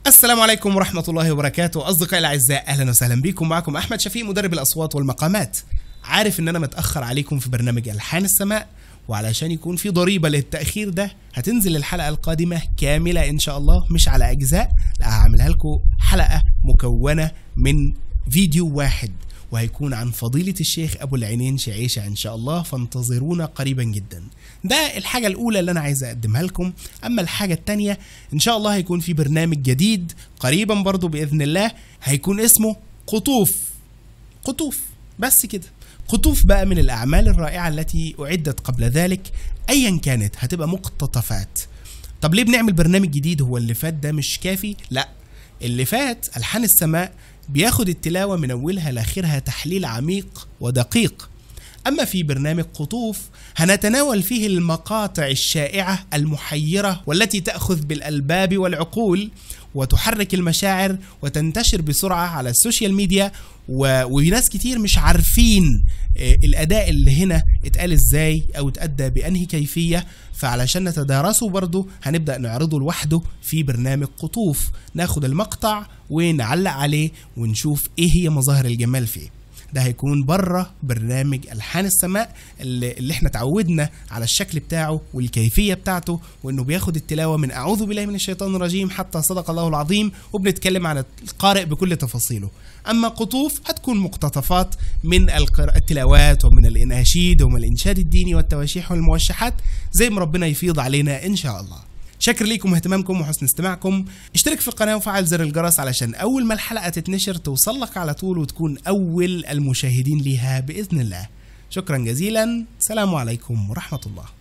السلام عليكم ورحمة الله وبركاته أصدقائي الأعزاء أهلا وسهلا بكم معكم أحمد شفيق مدرب الأصوات والمقامات عارف إن أنا متأخر عليكم في برنامج ألحان السماء وعلشان يكون في ضريبة للتأخير ده هتنزل الحلقة القادمة كاملة إن شاء الله مش على أجزاء لا هعملها لكم حلقة مكونة من فيديو واحد وهيكون عن فضيلة الشيخ أبو العينين شعيشة إن شاء الله فانتظرونا قريبا جدا ده الحاجة الأولى اللي أنا عايز أقدمها لكم أما الحاجة التانية إن شاء الله هيكون في برنامج جديد قريبا برضو بإذن الله هيكون اسمه قطوف قطوف بس كده قطوف بقى من الأعمال الرائعة التي أعدت قبل ذلك أيا كانت هتبقى مقتطفات طب ليه بنعمل برنامج جديد هو اللي فات ده مش كافي لا اللي فات ألحان السماء بياخد التلاوة من أولها لآخرها تحليل عميق ودقيق أما في برنامج قطوف هنتناول فيه المقاطع الشائعة المحيرة والتي تأخذ بالألباب والعقول وتحرك المشاعر وتنتشر بسرعة على السوشيال ميديا و... وناس كتير مش عارفين آه، الأداء اللي هنا اتقال ازاي أو اتأدى بأنهي كيفية فعلشان نتدارسه برضه هنبدأ نعرضه لوحده في برنامج قطوف ناخد المقطع ونعلق عليه ونشوف ايه هي مظاهر الجمال فيه ده هيكون بره برنامج الحان السماء اللي, اللي احنا اتعودنا على الشكل بتاعه والكيفيه بتاعته وانه بياخد التلاوه من اعوذ بالله من الشيطان الرجيم حتى صدق الله العظيم وبنتكلم عن القارئ بكل تفاصيله اما قطوف هتكون مقتطفات من القراءة التلاوات ومن الاناشيد ومن الانشاد الديني والتواشيح والموشحات زي ما ربنا يفيض علينا ان شاء الله شكر ليكم واهتمامكم وحسن استماعكم اشترك في القناة وفعل زر الجرس علشان أول ما الحلقة تتنشر توصل لك على طول وتكون أول المشاهدين ليها بإذن الله شكرا جزيلا سلام عليكم ورحمة الله